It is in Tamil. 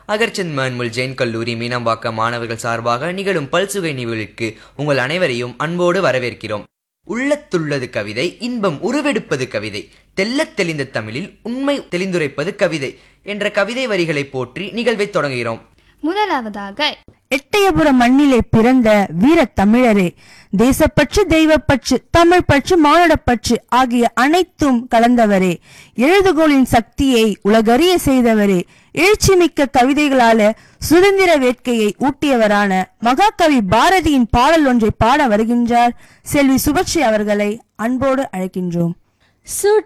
அகர்ச்சந்த் மன்முல் ஜெயின் கல்லூரி மீனம்பாக்கம் மாணவர்கள் சார்பாக நிகழும் பல்சுகை நிகழ்வுக்கு உங்கள் அனைவரையும் அன்போடு வரவேற்கிறோம் உள்ளத்துள்ளது கவிதை இன்பம் உருவெடுப்பது கவிதை தெள்ளத் தெளிந்த தமிழில் உண்மை தெளிந்துரைப்பது கவிதை என்ற கவிதை வரிகளை போற்றி நிகழ்வை தொடங்குகிறோம் முதலாவதாக எட்டயபுரம் மண்ணிலே பிறந்த வீர தமிழரே தேசப்பற்று தெய்வப்பற்று தமிழ் பற்று மானுடப்பற்று ஆகிய அனைத்தும் கலந்தவரே எழுதுகோளின் சக்தியை உலகறிய செய்தவரே எழுச்சிமிக்க கவிதைகளால சுதந்திர வேட்கையை ஊட்டியவரான மகாகவி பாரதியின் பாடல் ஒன்றை பாட வருகின்றார் செல்வி சுபஸ்ரீ அவர்களை அன்போடு அழைக்கின்றோம் சூட்